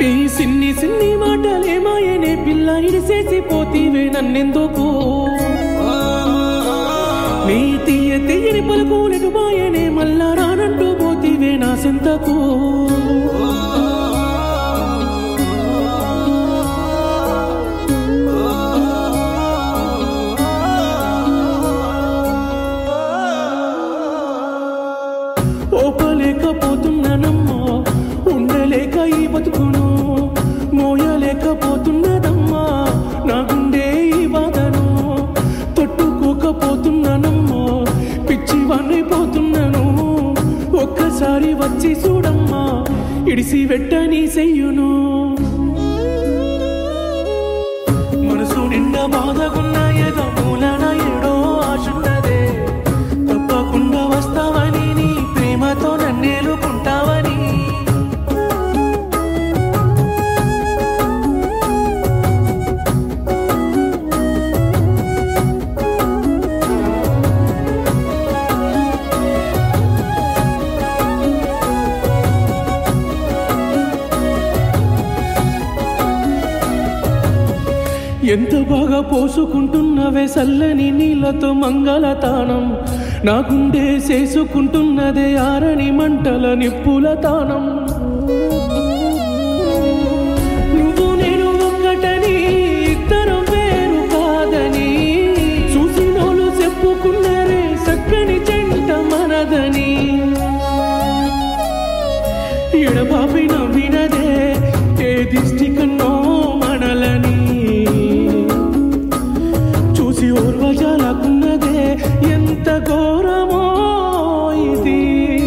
ఈ సిన్ని సిన్ని మాటలేమాయనే పిల్ల ఇడిసేసి పోతీవే నన్నెందుకు నీ తీయ తీయని పలుకులకు బాయనే మళ్ళా రానంటూ పోతీవే నా సింతకు ఓపలేకపోతున్నానమ్మా ఉండలేక ఈ బతుకును మోయలేకపోతున్నదమ్మా నా గుండె ఈ బాధను తట్టుకోకపోతున్నానమ్మా పిచ్చివాణ్ణైపోతున్నాను ఒక్కసారి వచ్చి చూడమ్మా ఇడిసి వెట్టని చెయ్యును మనసు నిండా బాధగున్న ఏదో మూలన ఏడో ఆశున్నదే తప్పకుండా వస్తావని నీ ప్రేమతో నన్నేలుకుంటావని ఎంత బాగా పోసుకుంటున్నవే చల్లని నీళ్ళతో మంగళతానం నా గుండె చేసుకుంటున్నదే ఆరని మంటల నిప్పుల తానం నువ్వు నేను ఒక్కటని ఇద్దరం వేరు కాదని చూసినోళ్ళు చెప్పుకున్నారే చక్కని చెంట మనదని ఎడబాపి నవ్వినదే ఏ దిష్టి కన్నో మనలని చూసి ఓర్వజాలకున్నదే ఎంత ఘోరమో ఇది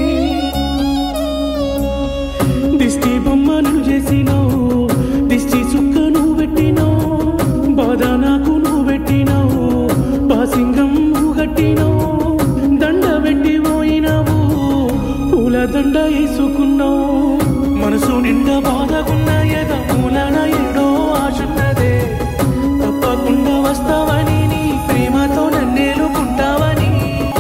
దిష్టి బొమ్మను చేసినావు దిష్టి చుక్క నువ్వు పెట్టినావు బాధ నాకు నువ్వు పెట్టినావు బాసింగం నువ్వు కట్టినావు దండ పెట్టి పోయినావు పూల దండ వేసుకున్నావు మనసు నిండా బాధకున్న ఎద మూలన ఏడో ఆశున్నదే తప్పకుండా వస్తావని నీ ప్రేమతో నన్నేలుకుంటావని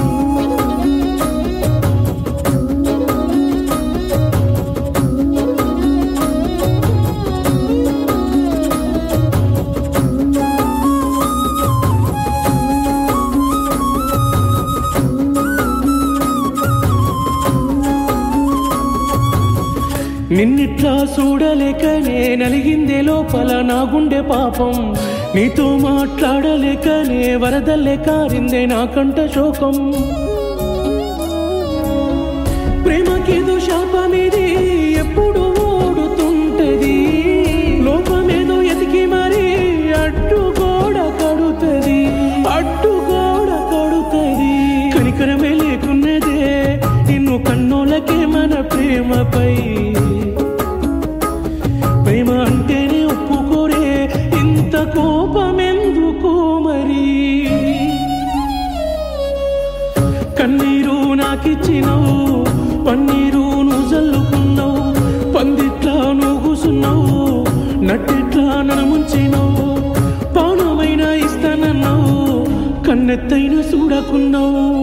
నిన్నిట్లా చూడలేకనే నలిగిందే లోపల నా గుండె పాపం నీతో మాట్లాడలేకనే వరదల్లే కారిందే నా కంట శోకం ప్రేమకేదో శాపమేది ఎప్పుడు ఓడుతుంటది లోపమేదో ఎతికి మరి అడ్డు గోడ కడుతది అడ్డు గోడ కడుతది కనికరమే లేకున్నదే నిన్ను కన్నోలకే మన ప్రేమపై ప్రేమ అంటేనే ఒప్పుకోరే ఇంత కోపమెందుకో మరి కన్నీరు నాకిచ్చినావు పన్నీరు నువ్వు జల్లుకున్నావు పందిట్లా నువ్వు కూసున్నావు నట్టిట్లా నన్ను ముంచినావు పానమైన ఇస్తానన్నావు కన్నెత్తైన చూడకున్నావు